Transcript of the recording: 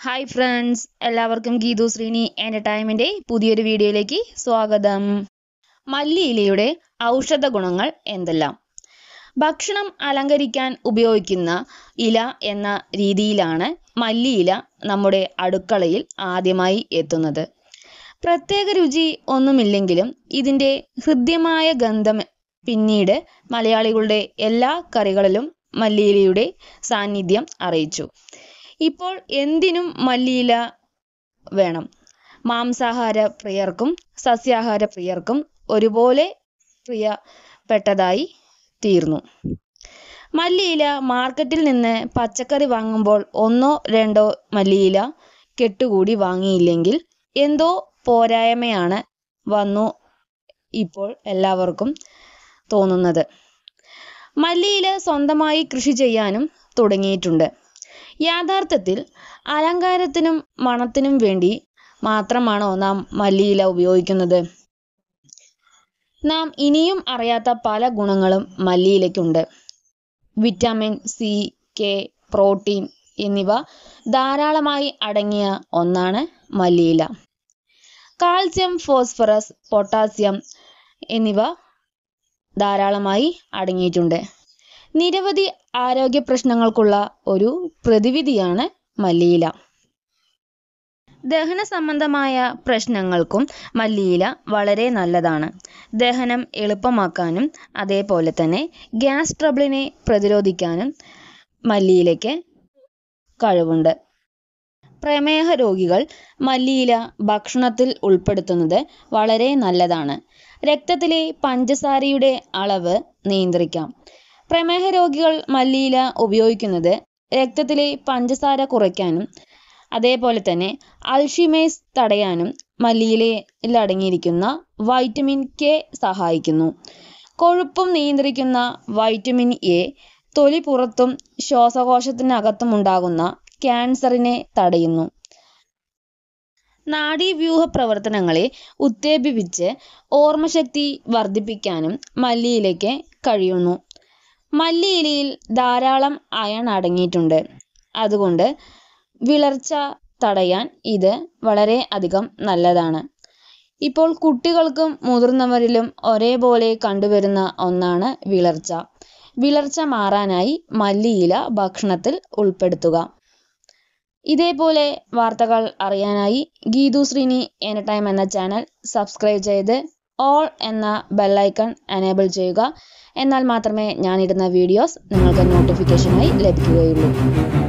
hi friends എല്ലാവർക്കും ഗീതു ശ്രീനി എൻ്റർടൈൻമെൻ്റെ പുതിയൊരു വീഡിയോയിലേക്ക് സ്വാഗതം മല്ലിയിലയുടെ ഔഷധ ഗുണങ്ങൾ എന്തെല്ലാം ഭക്ഷണം അലങ്കരിക്കാൻ ഉപയോഗിക്കുന്ന ഇല എന്ന രീതിയിലാണ് മല്ലിയില നമ്മുടെ അടുക്കളയിൽ ആദ്യമായി എത്തുന്നത് പ്രത്യേക രുചി ഒന്നുമില്ലെങ്കിലും ഇതിൻ്റെ ഹൃദ്യമായ ഗന്ധം പിന്നീട് മലയാളികളുടെ എല്ലാ കറികളിലും മല്ലിയിലയുടെ സാന്നിധ്യം അറിയിച്ചു ഇപ്പോൾ എന്തിനും മല്ലിയില വേണം മാംസാഹാര പ്രിയർക്കും സസ്യാഹാര പ്രിയർക്കും ഒരുപോലെ പ്രിയപ്പെട്ടതായി തീർന്നു മല്ലിയില മാർക്കറ്റിൽ നിന്ന് പച്ചക്കറി വാങ്ങുമ്പോൾ ഒന്നോ രണ്ടോ മല്ലിയില കെട്ടുകൂടി വാങ്ങിയില്ലെങ്കിൽ എന്തോ പോരായ്മയാണ് വന്നു ഇപ്പോൾ എല്ലാവർക്കും തോന്നുന്നത് മല്ലിയില സ്വന്തമായി കൃഷി ചെയ്യാനും തുടങ്ങിയിട്ടുണ്ട് യാഥാർത്ഥത്തിൽ അലങ്കാരത്തിനും മണത്തിനും വേണ്ടി മാത്രമാണോ നാം മല്ലിയില ഉപയോഗിക്കുന്നത് നാം ഇനിയും അറിയാത്ത പല ഗുണങ്ങളും മല്ലിയിലയ്ക്കുണ്ട് വിറ്റാമിൻ സി കെ പ്രോട്ടീൻ എന്നിവ ധാരാളമായി അടങ്ങിയ ഒന്നാണ് മല്ലിയില കാൽസ്യം ഫോസ്ഫറസ് പൊട്ടാസ്യം എന്നിവ ധാരാളമായി അടങ്ങിയിട്ടുണ്ട് നിരവധി ആരോഗ്യ പ്രശ്നങ്ങൾക്കുള്ള ഒരു പ്രതിവിധിയാണ് മല്ലിയില ദഹന സംബന്ധമായ പ്രശ്നങ്ങൾക്കും മല്ലിയില വളരെ നല്ലതാണ് ദഹനം എളുപ്പമാക്കാനും അതേപോലെ തന്നെ ഗ്യാസ് ട്രബിളിനെ പ്രതിരോധിക്കാനും മല്ലിയിലയ്ക്ക് കഴിവുണ്ട് പ്രമേഹ രോഗികൾ മല്ലിയില ഭക്ഷണത്തിൽ ഉൾപ്പെടുത്തുന്നത് വളരെ നല്ലതാണ് രക്തത്തിലെ പഞ്ചസാരയുടെ അളവ് നിയന്ത്രിക്കാം പ്രമേഹ രോഗികൾ മല്ലിയില ഉപയോഗിക്കുന്നത് രക്തത്തിലെ പഞ്ചസാര കുറയ്ക്കാനും അതേപോലെ തന്നെ അൾഷിമേഴ്സ് തടയാനും മല്ലിയിലയിൽ അടങ്ങിയിരിക്കുന്ന വൈറ്റമിൻ കെ സഹായിക്കുന്നു കൊഴുപ്പും നിയന്ത്രിക്കുന്ന വൈറ്റമിൻ എ തൊലി പുറത്തും ശ്വാസകോശത്തിനകത്തും ഉണ്ടാകുന്ന ക്യാൻസറിനെ തടയുന്നു നാഡീവ്യൂഹ പ്രവർത്തനങ്ങളെ ഉത്തേജിപ്പിച്ച് ഓർമ്മശക്തി വർദ്ധിപ്പിക്കാനും മല്ലിയിലയ്ക്ക് കഴിയുന്നു മല്ലിയിലയിൽ ധാരാളം അയൺ അടങ്ങിയിട്ടുണ്ട് അതുകൊണ്ട് വിളർച്ച തടയാൻ ഇത് വളരെ അധികം നല്ലതാണ് ഇപ്പോൾ കുട്ടികൾക്കും മുതിർന്നവരിലും ഒരേപോലെ കണ്ടുവരുന്ന ഒന്നാണ് വിളർച്ച വിളർച്ച മാറാനായി മല്ലിയില ഭക്ഷണത്തിൽ ഉൾപ്പെടുത്തുക ഇതേപോലെ വാർത്തകൾ അറിയാനായി ഗീതു ശ്രീനി എൻ്റർടൈം എന്ന ചാനൽ സബ്സ്ക്രൈബ് ചെയ്ത് ഓൾ എന്ന ബെല്ലൈക്കൺ എനേബിൾ ചെയ്യുക എന്നാൽ മാത്രമേ ഞാനിടുന്ന വീഡിയോസ് നിങ്ങൾക്ക് നോട്ടിഫിക്കേഷനായി ലഭിക്കുകയുള്ളൂ